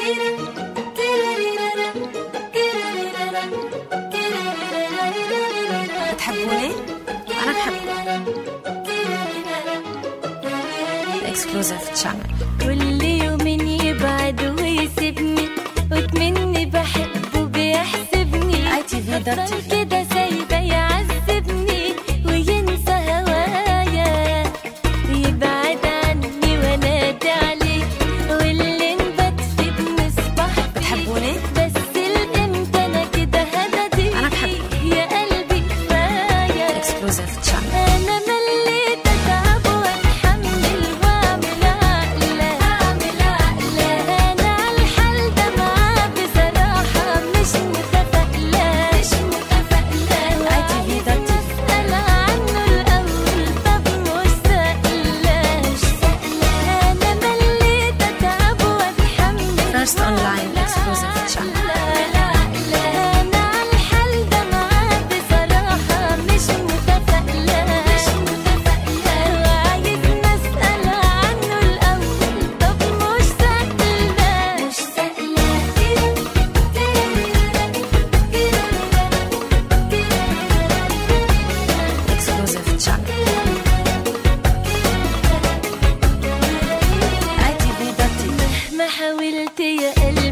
بتحبوني؟ أنا بحبكم اكسكلوزيف تشانل كل يوم يبعد ويسيبني وتمني بحبه بيحسبني اي تي في أفضل دارتي كده سايبة يعذبني وينسى هوايا يبعد عني وانادي عليه واللي نبات في بنصبح بتحبوني؟ بس الامتى انا كده هددي أنا بحبك. يا قلبي كفايه اكسكلوزيف تشانل أنا مليت أتعب وأتحمل وأعمل عقلة أعمل عقلة أنا عالحال ده معاه بصراحة مش متفائلة مش متفائلة اي تي في دارتي أسأل عنه الأول طب مش سائلة مش سائلة أنا مليت أتعب وأتحمل First online exclusive channel. أنا عالحال ده معاه بصراحة مش متفائلة مش متفائلة وعايز نسأل عنه الأول طب مش سائلة مش اكسكلوزيف تشانل اي تي في دارتي مهما حاولت يا قلبي